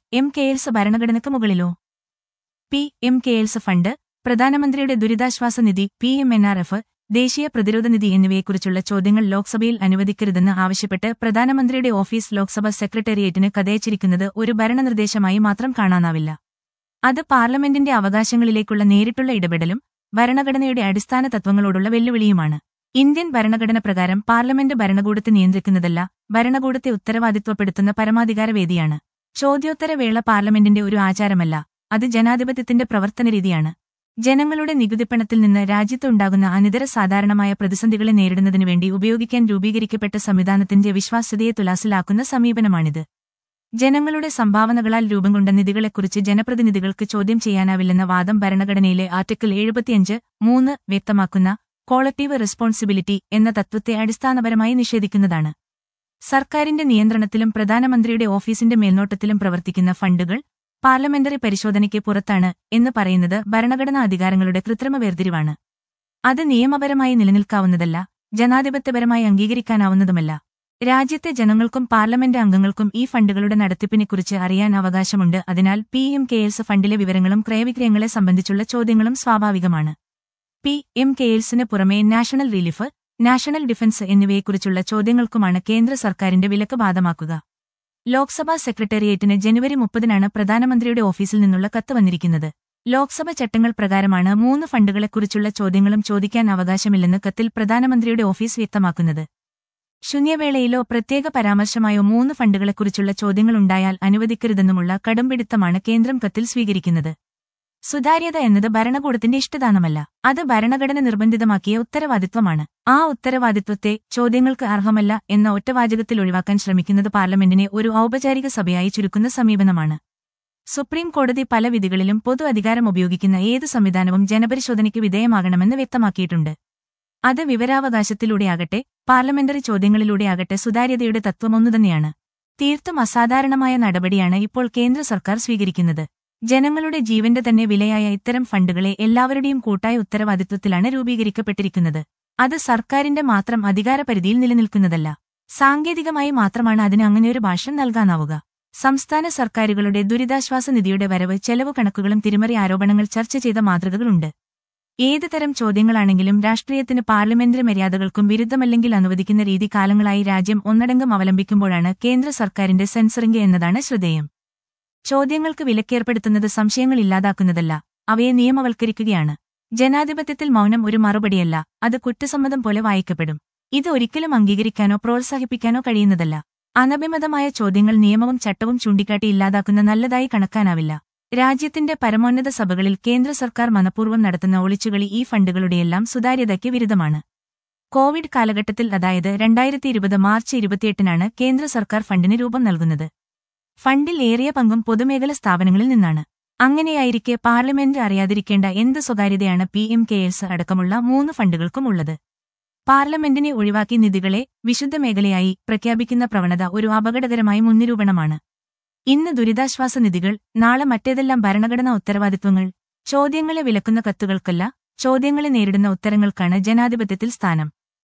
M CARES ഭരണഘടനയ്ക്ക് മുകളിലോ P M CARES fund പ്രധാനമന്ത്രിയുടെ ദുരിതാശ്വാസ നിധി P M N R F ദേശീയ പ്രതിരോധ നിധി എന്നിവയെക്കുറിച്ചുള്ള ചോദ്യങ്ങൾ ലോക്സഭയിൽ അനുവദിക്കരുതെന്ന് ആവശ്യപ്പെട്ട് പ്രധാനമന്ത്രിയുടെ ഓഫീസ് ലോക്സഭ സെക്രട്ടേറിയറ്റിന് കഥയച്ചിരിക്കുന്നത് ഒരു ഭരണനിർദ്ദേശമായി മാത്രം കാണാനാവില്ല അത് പാർലമെന്റിന്റെ അവകാശങ്ങളിലേക്കുള്ള നേരിട്ടുള്ള ഇടപെടലും ഭരണഘടനയുടെ അടിസ്ഥാന തത്വങ്ങളോടുള്ള വെല്ലുവിളിയുമാണ് ഇന്ത്യൻ ഭരണഘടന പ്രകാരം പാർലമെന്റ് ഭരണകൂടത്തെ നിയന്ത്രിക്കുന്നതല്ല ഭരണകൂടത്തെ ഉത്തരവാദിത്വപ്പെടുത്തുന്ന പരമാധികാര വേദിയാണ് ചോദ്യോത്തരവേള പാർലമെന്റിന്റെ ഒരു ആചാരമല്ല അത് ജനാധിപത്യത്തിന്റെ പ്രവർത്തന രീതിയാണ് ജനങ്ങളുടെ നികുതിപ്പണത്തിൽ നിന്ന് രാജ്യത്തുണ്ടാകുന്ന അനിതര സാധാരണമായ പ്രതിസന്ധികളെ നേരിടുന്നതിനു വേണ്ടി ഉപയോഗിക്കാൻ രൂപീകരിക്കപ്പെട്ട സംവിധാനത്തിന്റെ വിശ്വാസ്യതയെ തുലാസിലാക്കുന്ന സമീപനമാണിത് ജനങ്ങളുടെ സംഭാവനകളാൽ രൂപം കൊണ്ട നിധികളെക്കുറിച്ച് ജനപ്രതിനിധികൾക്ക് ചോദ്യം ചെയ്യാനാവില്ലെന്ന വാദം ഭരണഘടനയിലെ ആർട്ടിക്കിൾ എഴുപത്തിയഞ്ച് മൂന്ന് വ്യക്തമാക്കുന്ന കോളക്റ്റീവ് റെസ്പോൺസിബിലിറ്റി എന്ന തത്വത്തെ അടിസ്ഥാനപരമായി നിഷേധിക്കുന്നതാണ് സർക്കാരിന്റെ നിയന്ത്രണത്തിലും പ്രധാനമന്ത്രിയുടെ ഓഫീസിന്റെ മേൽനോട്ടത്തിലും പ്രവർത്തിക്കുന്ന ഫണ്ടുകൾ പാർലമെന്ററി പരിശോധനയ്ക്ക് പുറത്താണ് എന്ന് പറയുന്നത് ഭരണഘടനാ അധികാരങ്ങളുടെ കൃത്രിമ വേർതിരിവാണ് അത് നിയമപരമായി നിലനിൽക്കാവുന്നതല്ല ജനാധിപത്യപരമായി അംഗീകരിക്കാനാവുന്നതുമല്ല രാജ്യത്തെ ജനങ്ങൾക്കും പാർലമെന്റ് അംഗങ്ങൾക്കും ഈ ഫണ്ടുകളുടെ നടത്തിപ്പിനെക്കുറിച്ച് അറിയാൻ അവകാശമുണ്ട് അതിനാൽ പി എം കെ എൽസ് ഫണ്ടിലെ വിവരങ്ങളും ക്രയവിക്രയങ്ങളെ സംബന്ധിച്ചുള്ള ചോദ്യങ്ങളും സ്വാഭാവികമാണ് പി എം കെ എൽസിന് പുറമെ നാഷണൽ റിലീഫ് നാഷണൽ ഡിഫൻസ് എന്നിവയെക്കുറിച്ചുള്ള ചോദ്യങ്ങൾക്കുമാണ് കേന്ദ്ര സർക്കാരിന്റെ വിലക്ക് ബാധമാക്കുക ലോക്സഭാ സെക്രട്ടേറിയറ്റിന് ജനുവരി മുപ്പതിനാണ് പ്രധാനമന്ത്രിയുടെ ഓഫീസിൽ നിന്നുള്ള കത്ത് വന്നിരിക്കുന്നത് ലോക്സഭ ചട്ടങ്ങൾ പ്രകാരമാണ് മൂന്ന് ഫണ്ടുകളെക്കുറിച്ചുള്ള ചോദ്യങ്ങളും ചോദിക്കാൻ അവകാശമില്ലെന്ന് കത്തിൽ പ്രധാനമന്ത്രിയുടെ ഓഫീസ് വ്യക്തമാക്കുന്നത് ശൂന്യവേളയിലോ പ്രത്യേക പരാമർശമായോ മൂന്ന് ഫണ്ടുകളെക്കുറിച്ചുള്ള ചോദ്യങ്ങളുണ്ടായാൽ അനുവദിക്കരുതെന്നുമുള്ള കടുംപിടുത്തമാണ് കേന്ദ്രം കത്തിൽ സ്വീകരിക്കുന്നത് സുതാര്യത എന്നത് ഭരണകൂടത്തിന്റെ ഇഷ്ടദാനമല്ല അത് ഭരണഘടന നിർബന്ധിതമാക്കിയ ഉത്തരവാദിത്വമാണ് ആ ഉത്തരവാദിത്വത്തെ ചോദ്യങ്ങൾക്ക് അർഹമല്ല എന്ന ഒറ്റവാചകത്തിൽ ഒഴിവാക്കാൻ ശ്രമിക്കുന്നത് പാർലമെന്റിനെ ഒരു ഔപചാരിക സഭയായി ചുരുക്കുന്ന സമീപനമാണ് സുപ്രീം കോടതി പല വിധികളിലും പൊതു അധികാരം ഉപയോഗിക്കുന്ന ഏത് സംവിധാനവും ജനപരിശോധനയ്ക്ക് വിധേയമാകണമെന്ന് വ്യക്തമാക്കിയിട്ടുണ്ട് അത് വിവരാവകാശത്തിലൂടെയാകട്ടെ പാർലമെന്ററി ചോദ്യങ്ങളിലൂടെയാകട്ടെ സുതാര്യതയുടെ തത്വം ഒന്നുതന്നെയാണ് തീർത്തും അസാധാരണമായ നടപടിയാണ് ഇപ്പോൾ കേന്ദ്ര സർക്കാർ സ്വീകരിക്കുന്നത് ജനങ്ങളുടെ ജീവന്റെ തന്നെ വിലയായ ഇത്തരം ഫണ്ടുകളെ എല്ലാവരുടെയും കൂട്ടായ ഉത്തരവാദിത്വത്തിലാണ് രൂപീകരിക്കപ്പെട്ടിരിക്കുന്നത് അത് സർക്കാരിന്റെ മാത്രം അധികാരപരിധിയിൽ നിലനിൽക്കുന്നതല്ല സാങ്കേതികമായി മാത്രമാണ് അതിന് അങ്ങനെയൊരു ഭാഷം നൽകാനാവുക സംസ്ഥാന സർക്കാരുകളുടെ ദുരിതാശ്വാസ നിധിയുടെ വരവ് ചെലവ് കണക്കുകളും തിരിമറി ആരോപണങ്ങൾ ചർച്ച ചെയ്ത മാതൃകകളുണ്ട് ഏത് തരം ചോദ്യങ്ങളാണെങ്കിലും രാഷ്ട്രീയത്തിന് പാർലമെന്ററി മര്യാദകൾക്കും വിരുദ്ധമല്ലെങ്കിൽ അനുവദിക്കുന്ന രീതി കാലങ്ങളായി രാജ്യം ഒന്നടങ്കം അവലംബിക്കുമ്പോഴാണ് കേന്ദ്ര സർക്കാരിന്റെ സെൻസറിംഗ് എന്നതാണ് ശ്രദ്ധേയം ചോദ്യങ്ങൾക്ക് വിലക്കേർപ്പെടുത്തുന്നത് സംശയങ്ങൾ ഇല്ലാതാക്കുന്നതല്ല അവയെ നിയമവൽക്കരിക്കുകയാണ് ജനാധിപത്യത്തിൽ മൗനം ഒരു മറുപടിയല്ല അത് കുറ്റസമ്മതം പോലെ വായിക്കപ്പെടും ഇത് ഒരിക്കലും അംഗീകരിക്കാനോ പ്രോത്സാഹിപ്പിക്കാനോ കഴിയുന്നതല്ല അനഭിമതമായ ചോദ്യങ്ങൾ നിയമവും ചട്ടവും ചൂണ്ടിക്കാട്ടി ഇല്ലാതാക്കുന്ന നല്ലതായി കണക്കാനാവില്ല രാജ്യത്തിന്റെ പരമോന്നത സഭകളിൽ കേന്ദ്ര സർക്കാർ മനഃപൂർവ്വം നടത്തുന്ന ഒളിച്ചുകളി ഈ ഫണ്ടുകളുടെയെല്ലാം സുതാര്യതയ്ക്ക് വിരുദ്ധമാണ് കോവിഡ് കാലഘട്ടത്തിൽ അതായത് രണ്ടായിരത്തി ഇരുപത് മാർച്ച് ഇരുപത്തിയെട്ടിനാണ് കേന്ദ്ര സർക്കാർ ഫണ്ടിന് രൂപം നൽകുന്നത് ഫണ്ടിൽ ഏറിയ പങ്കും പൊതുമേഖല സ്ഥാപനങ്ങളിൽ നിന്നാണ് അങ്ങനെയായിരിക്കെ പാർലമെന്റ് അറിയാതിരിക്കേണ്ട എന്ത് സ്വകാര്യതയാണ് പി എം കെ എസ് അടക്കമുള്ള മൂന്ന് ഫണ്ടുകൾക്കും ഉള്ളത് പാർലമെന്റിനെ ഒഴിവാക്കി നിധികളെ വിശുദ്ധ മേഖലയായി പ്രഖ്യാപിക്കുന്ന പ്രവണത ഒരു അപകടകരമായ മുൻനിരൂപണമാണ് ഇന്ന് ദുരിതാശ്വാസ നിധികൾ നാളെ മറ്റേതെല്ലാം ഭരണഘടനാ ഉത്തരവാദിത്വങ്ങൾ ചോദ്യങ്ങളെ വിലക്കുന്ന കത്തുകൾക്കല്ല ചോദ്യങ്ങളെ നേരിടുന്ന ഉത്തരങ്ങൾക്കാണ് ജനാധിപത്യത്തിൽ സ്ഥാനം